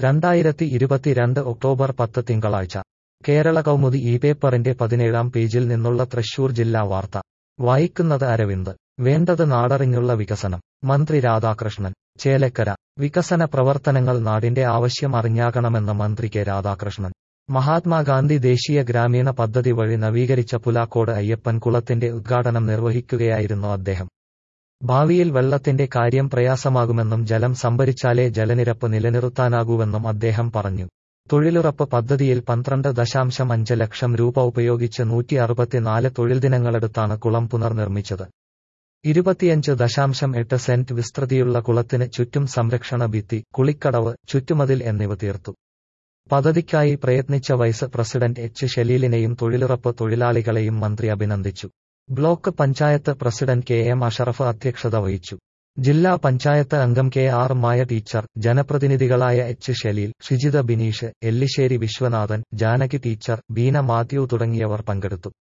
രണ്ടായിരത്തി ഇരുപത്തിരണ്ട് ഒക്ടോബർ പത്ത് തിങ്കളാഴ്ച കേരള കൗമുദി ഈ പേപ്പറിന്റെ പതിനേഴാം പേജിൽ നിന്നുള്ള തൃശൂർ ജില്ലാ വാർത്ത വായിക്കുന്നത് അരവിന്ദ് വേണ്ടത് നാടറിഞ്ഞുള്ള വികസനം മന്ത്രി രാധാകൃഷ്ണൻ ചേലക്കര വികസന പ്രവർത്തനങ്ങൾ നാടിന്റെ ആവശ്യം അറിഞ്ഞാകണമെന്ന് മന്ത്രി കെ രാധാകൃഷ്ണൻ മഹാത്മാഗാന്ധി ദേശീയ ഗ്രാമീണ പദ്ധതി വഴി നവീകരിച്ച പുലാക്കോട് അയ്യപ്പൻ കുളത്തിന്റെ ഉദ്ഘാടനം നിർവഹിക്കുകയായിരുന്നു അദ്ദേഹം ഭാവിയിൽ വെള്ളത്തിന്റെ കാര്യം പ്രയാസമാകുമെന്നും ജലം സംഭരിച്ചാലേ ജലനിരപ്പ് നിലനിർത്താനാകൂവെന്നും അദ്ദേഹം പറഞ്ഞു തൊഴിലുറപ്പ് പദ്ധതിയിൽ പന്ത്രണ്ട് ദശാംശം അഞ്ച് ലക്ഷം രൂപ ഉപയോഗിച്ച് നൂറ്റി അറുപത്തിനാല് തൊഴിൽ ദിനങ്ങളെടുത്താണ് കുളം പുനർനിർമ്മിച്ചത് ഇരുപത്തിയഞ്ച് ദശാംശം എട്ട് സെന്റ് വിസ്തൃതിയുള്ള കുളത്തിന് ചുറ്റും സംരക്ഷണ ഭിത്തി കുളിക്കടവ് ചുറ്റുമതിൽ എന്നിവ തീർത്തു പദ്ധതിക്കായി പ്രയത്നിച്ച വൈസ് പ്രസിഡന്റ് എച്ച് ഷലീലിനെയും തൊഴിലുറപ്പ് തൊഴിലാളികളെയും മന്ത്രി അഭിനന്ദിച്ചു block panchayat president K M Ashraf അധ്യക്ഷത വഹിച്ചു ജില്ലാ പഞ്ചായത്ത് അംഗം കെ ആർ മായ ടീച്ചർ ജനപ്രതിനിധികളായ H Shaleel Shijitha Bineesh Ellissery Viswanathan Janaki teacher Beena Mathew തുടങ്ങിയവർ പങ്കെടുത്തു